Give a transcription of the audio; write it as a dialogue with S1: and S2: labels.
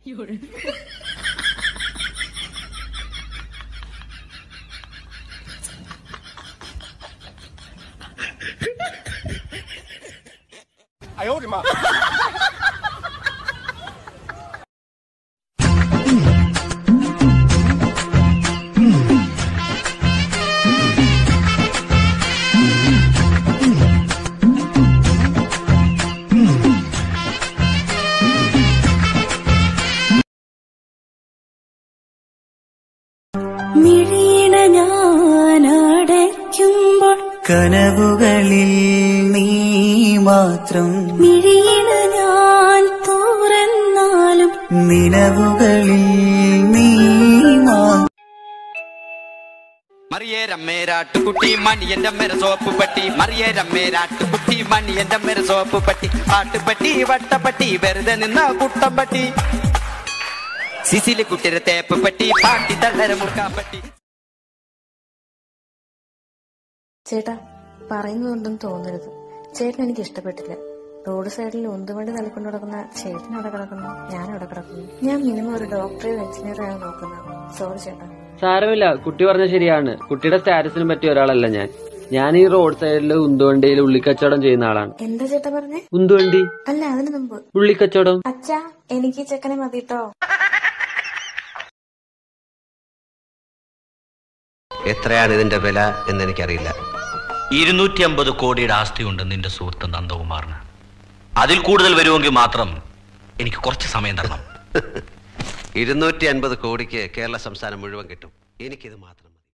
S1: മിഴിയിണ ഞാൻ അടയ്ക്കുമ്പോൾ
S2: കനവുകളിൽ നീ മാത്രം
S1: മിഴിയിണ ഞാൻ തുറന്നാലും
S2: നിലവുകളിൽ നീ മാത്രം
S3: മറിയേരമ്മേരാട്ടുകുട്ടി മണി എന്റെ അമ്മേരെ സോപ്പ് പട്ടി മറിയേരമ്മേരാട്ടുകുട്ടി മണി എന്റെ അമ്മേരെ സോപ്പ് പട്ടി പാട്ടുപട്ടി വട്ടപ്പട്ടി വെറുതെ നിന്ന കുട്ടമ്പട്ടി സിസിലി കുട്ടിരെ തേപ്പ് പട്ടി പാട്ടി തള്ളര മുറുക്കാപ്പട്ടി
S4: ചേട്ടാ പറയുന്നതൊന്നും തോന്നരുത് ചേട്ടൻ എനിക്ക് ഇഷ്ടപ്പെട്ടില്ല റോഡ് സൈഡിൽ ഉന്തുവണ്ടി തള്ളിക്കൊണ്ട് കിടക്കുന്ന ചേട്ടൻ അവിടെ കിടക്കുന്നു ഞാൻ അവിടെ കിടക്കുന്നു ഞാൻ മിനിമം ഒരു ഡോക്ടറെയോ എഞ്ചിനീയറെയോ നോക്കുന്നത് സോറി ചേട്ടാ
S5: സാരമില്ല കുട്ടി പറഞ്ഞ ശരിയാണ് കുട്ടിയുടെ സ്റ്റാറ്റസിന് പറ്റിയ ഒരാളല്ല ഞാൻ ഞാൻ ഈ റോഡ് സൈഡിൽ ഉന്തുവണ്ടിയിൽ ഉള്ളിക്കച്ചവടം ചെയ്യുന്ന ആളാണ്
S4: എന്താ ചേട്ടാ പറഞ്ഞേ
S5: ഉന്തുവണ്ടി
S4: അല്ല അതിനു മുമ്പ്
S5: ഉള്ളിക്കച്ചവടം
S4: അച്ഛാ എനിക്ക് ഈ ചെക്കനെ മതിട്ടോ
S6: എത്രയാണ് ഇതിന്റെ വില എന്ന് എനിക്കറിയില്ല
S7: ഇരുന്നൂറ്റി അമ്പത് കോടിയുടെ ആസ്തിയുണ്ട് നിന്റെ സുഹൃത്ത് നന്ദകുമാറിന് അതിൽ കൂടുതൽ വരുമെങ്കിൽ മാത്രം എനിക്ക് കുറച്ച് സമയം തരണം
S6: ഇരുന്നൂറ്റി അൻപത് കോടിക്ക് കേരള സംസ്ഥാനം മുഴുവൻ കിട്ടും എനിക്കിത് മാത്രം